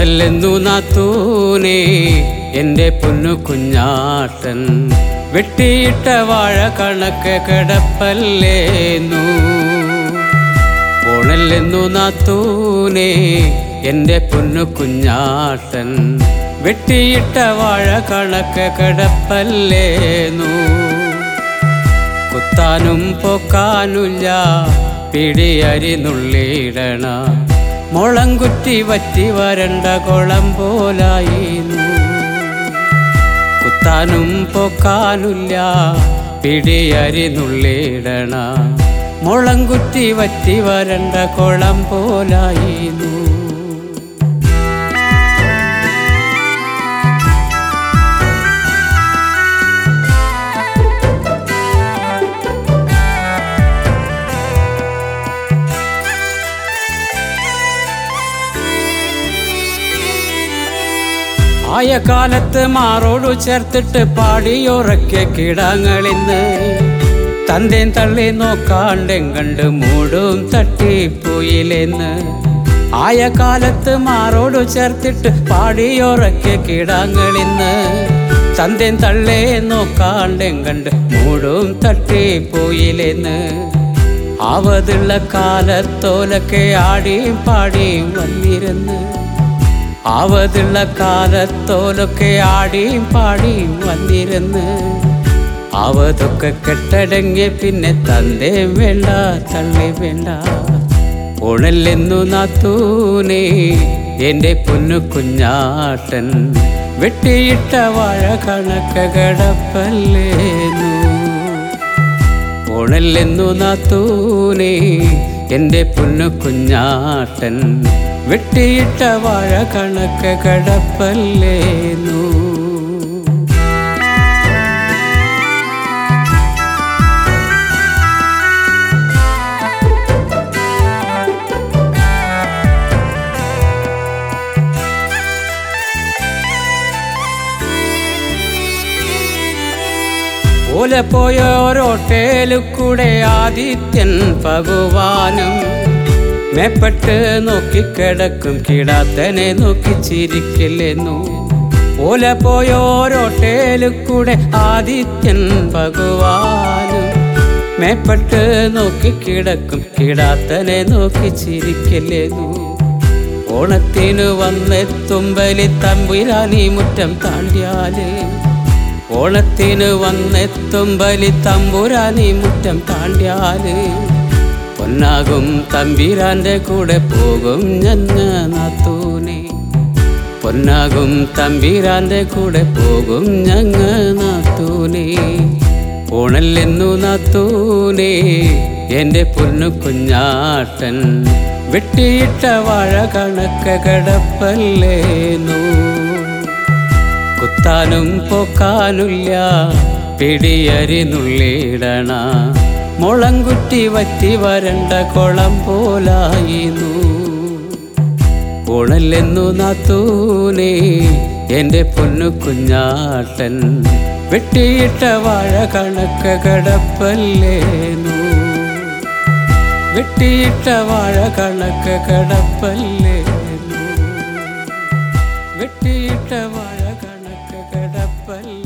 ഓണല്ലെന്നു നാത്തൂനെ എൻ്റെ പൊന്നു കുഞ്ഞാട്ടൻ വെട്ടിയിട്ട വാഴ കണക്ക് കിടപ്പല്ലേന്നു ഓണല്ലെന്നു നാത്തൂനെ എൻ്റെ പൊന്നു കുഞ്ഞാട്ടൻ വെട്ടിയിട്ട വാഴ കണക്ക് കിടപ്പല്ലേന്നു കുത്താനും പൊക്കാനുമില്ല പിടിയരി നുള്ളിയിടണ മുളങ്കുറ്റി വറ്റി വരണ്ട കുളം പോലായിരുന്നു കുത്താനും പൊക്കാനുമില്ല പിടിയരി നുള്ളിയിടണ മുളങ്കുറ്റി വറ്റി വരണ്ട കുളം പോലായിരുന്നു ആയ കാലത്ത് മാറോടു ചേർത്തിട്ട് പാടിയുറക്കെ കിടാങ്ങളിന്ന് തന്തേൻ തള്ളി നോക്കാണ്ടെം കണ്ട് മൂടും തട്ടിപ്പോയില്ലെന്ന് ആയ കാലത്ത് മാറോടു ചേർത്തിട്ട് പാടിയുറക്കെ കിടാങ്ങളിന്ന് തന്തേൻ തള്ളേ നോക്കാണ്ടെം കണ്ട് മൂടും തട്ടിപ്പോയില്ലെന്ന് ആവതുള്ള കാലത്തോലൊക്കെ ആടിയും പാടിയും വന്നിരുന്ന് ആവതുള്ള കാലത്തോലൊക്കെ ആടിയും പാടിയും വന്നിരുന്ന് ആവതൊക്കെ കെട്ടടങ്ങിയ പിന്നെ തന്തേ വേണ്ട തള്ളി വേണ്ട ഉണല്ലെന്നു നാത്തൂനെ എൻ്റെ പൊന്നു കുഞ്ഞാട്ടൻ വെട്ടിയിട്ട വാഴ കണക്ക കിടപ്പല്ലേന്നു ഉണല്ലെന്നു നാത്തൂനെ എൻ്റെ പൊന്നു കുഞ്ഞാട്ടൻ വെട്ടിയിട്ട വാഴ കണക്ക് കിടപ്പല്ലേന്നു ഓല പോയ ഓരോട്ടേലു കൂടെ ആദിത്യൻ ഭഗവാനും മേപ്പെട്ട് നോക്കിക്കിടക്കും കിടാത്തനെ നോക്കി ചിരിക്കില്ലെന്നു ഓല പോയ ഓരോട്ടേലു കൂടെ ആദിത്യൻ ഭഗവാനും മേപ്പെട്ട് നോക്കിക്കിടക്കും കിടാത്തനെ നോക്കി ചിരിക്കില്ലെന്നു ഓണത്തിനു വന്നെത്തുമ്പലി തമ്പുരാനി മുറ്റം താണ്ടിയാല് ഓണത്തിന് വന്നെത്തും ബലി തമ്പുരാനി മുറ്റം താണ്ടിയാല് പൊന്നാകും തമ്പീരാന്റെ കൂടെ പോകും ഞഞ്ഞ നാത്തൂനെ പൊന്നാകും തമ്പീരാന്റെ കൂടെ പോകും ഞങ്ങ നാത്തൂനെ ഓണല്ലെന്നു നാത്തൂനെ എൻ്റെ പൊന്നു കുഞ്ഞാട്ടൻ വെട്ടിയിട്ട വാഴ കണക്ക കിടപ്പല്ലേന്നു കുത്താനും പൊക്കാനുമില്ല പിടിയരി നുള്ളിയിടണ മുളങ്കുറ്റി വറ്റി വരണ്ട കുളം പോലായിരുന്നു ഉണല്ലെന്നു നാത്തൂനെ എൻ്റെ പൊന്നു കുഞ്ഞാട്ടൻ വെട്ടിയിട്ട വാഴ കണക്ക കിടപ്പല്ലേന്നു വെട്ടിയിട്ട വാഴ കണക്ക കിടപ്പല്ലേന്നു വെട്ടിയിട്ട വാഴ കണക്ക് കിടപ്പല്ല